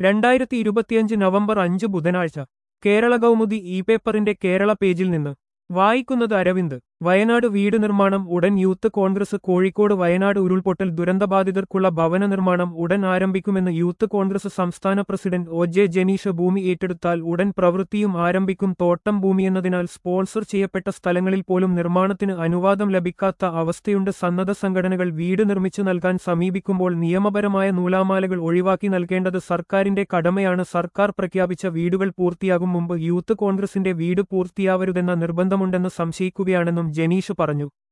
രണ്ടായിരത്തി ഇരുപത്തിയഞ്ച് നവംബർ അഞ്ച് ബുധനാഴ്ച കേരള കൗമുദി ഇ പേപ്പറിന്റെ കേരള പേജിൽ നിന്ന് വായിക്കുന്നത് അരവിന്ദ് വയനാട് വീട് നിർമ്മാണം ഉടൻ യൂത്ത് കോൺഗ്രസ് കോഴിക്കോട് വയനാട് ഉരുൾപൊട്ടൽ ദുരന്തബാധിതർക്കുള്ള ഭവന നിർമ്മാണം ഉടൻ ആരംഭിക്കുമെന്ന് യൂത്ത് കോൺഗ്രസ് സംസ്ഥാന പ്രസിഡന്റ് ഒ ജെ ജനീഷ് ഭൂമി ഏറ്റെടുത്താൽ ഉടൻ പ്രവൃത്തിയും ആരംഭിക്കും തോട്ടം ഭൂമിയെന്നതിനാൽ സ്പോൺസർ ചെയ്യപ്പെട്ട സ്ഥലങ്ങളിൽ പോലും നിർമ്മാണത്തിന് അനുവാദം ലഭിക്കാത്ത അവസ്ഥയുണ്ട് സന്നദ്ധ സംഘടനകൾ വീട് നിർമ്മിച്ചു നൽകാൻ സമീപിക്കുമ്പോൾ നിയമപരമായ നൂലാമാലകൾ ഒഴിവാക്കി നൽകേണ്ടത് സർക്കാരിന്റെ കടമയാണ് സർക്കാർ പ്രഖ്യാപിച്ച വീടുകൾ പൂർത്തിയാകും മുമ്പ് യൂത്ത് കോൺഗ്രസിന്റെ വീട് പൂർത്തിയാവരുതെന്ന നിർബന്ധമുണ്ടെന്ന് സംശയിക്കുകയാണെന്നും ജനീഷ് പറഞ്ഞു